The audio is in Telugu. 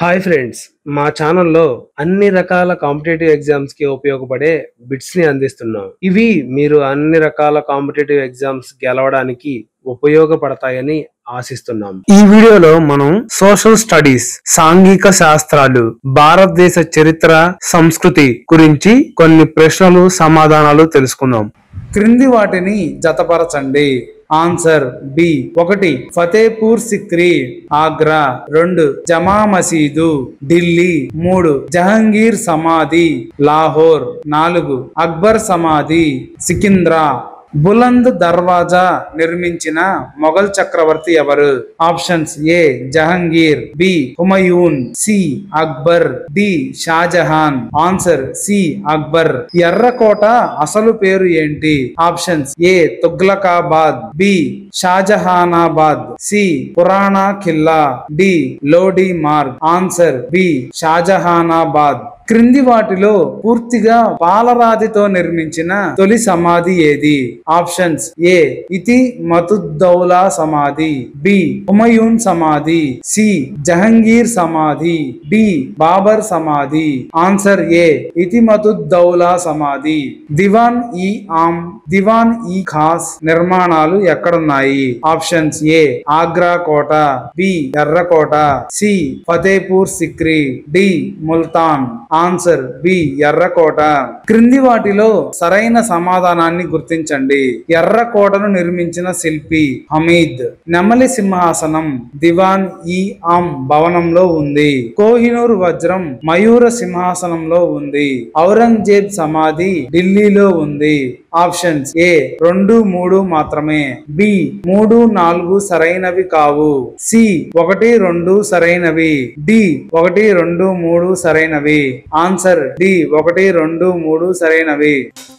హాయ్ ఫ్రెండ్స్ మా ఛానల్లో అన్ని రకాల కాంపిటేటివ్ ఎగ్జామ్స్ కి ఉపయోగపడే బిట్స్ ని అందిస్తున్నాం ఇవి మీరు అన్ని రకాల కాంపిటేటివ్ ఎగ్జామ్స్ గెలవడానికి ఉపయోగపడతాయని ఆశిస్తున్నాం ఈ వీడియోలో మనం సోషల్ స్టడీస్ సాంఘిక శాస్త్రాలు భారతదేశ చరిత్ర సంస్కృతి గురించి కొన్ని ప్రశ్నలు సమాధానాలు తెలుసుకుందాం క్రింది వాటిని జతపరచండి ఆన్సర్ బి ఒకటి ఫతేపూర్ సిక్రీ ఆగ్రా రెండు జమా మసీదు ఢిల్లీ మూడు జహంగీర్ సమాధి లాహోర్ నాలుగు అక్బర్ సమాధి సికింద్రా బులంద్ దర్వాజా నిర్మించిన మొఘల్ చక్రవర్తి ఎవరు options A Jahangir B Humayun C Akbar D Shahjahan answer C Akbar ఎర్రకోట అసలు పేరు ఏంటి options A Tughlakabad B Shahjahanabad C Purana Qila D Lodi Marg answer B Shahjahanabad క్రింది వాటిలో పూర్తిగా పాలరాతితో నిర్మించిన తొలి సమాధి ఏది ఆప్షన్స్ ఏ ఇతి మతుద్దౌలా సమాధి బి హుమయూన్ సమాధి సి జహంగీర్ సమాధి డి బాబర్ సమాధి ఆన్సర్ ఏ ఇతి మతుద్దౌలా సమాధి దివాన్ ఈ ఆమ్ దివాన్ ఈ ఖాస్ నిర్మాణాలు ఎక్కడున్నాయి ఆప్షన్స్ ఏ ఆగ్రా కోట బి ఎర్రకోట C Fatehpur Sikri D Multan answer B ఎర్రకోట క్రింది వాటిలో సరైన సమాధానాన్ని గుర్తించండి ఎర్రకోటను నిర్మించిన శిల్పి హమీద్ నెమలి సింహాసనం దివాన్ ఈ ఆమ్ భవనంలో ఉంది కోహినూర్ వజ్రం మయూర సింహాసనంలో ఉంది ఔరంగజేబ్ సమాధి ఢిల్లీలో ఉంది ఆప్షన్స్ ఏ రెండు మూడు మాత్రమే బి మూడు నాలుగు సరైనవి కావు సి ఒకటి రెండు సరైనవి డి ఒకటి రెండు మూడు సరైనవి ఆన్సర్ డి ఒకటి రెండు మూడు సరైనవి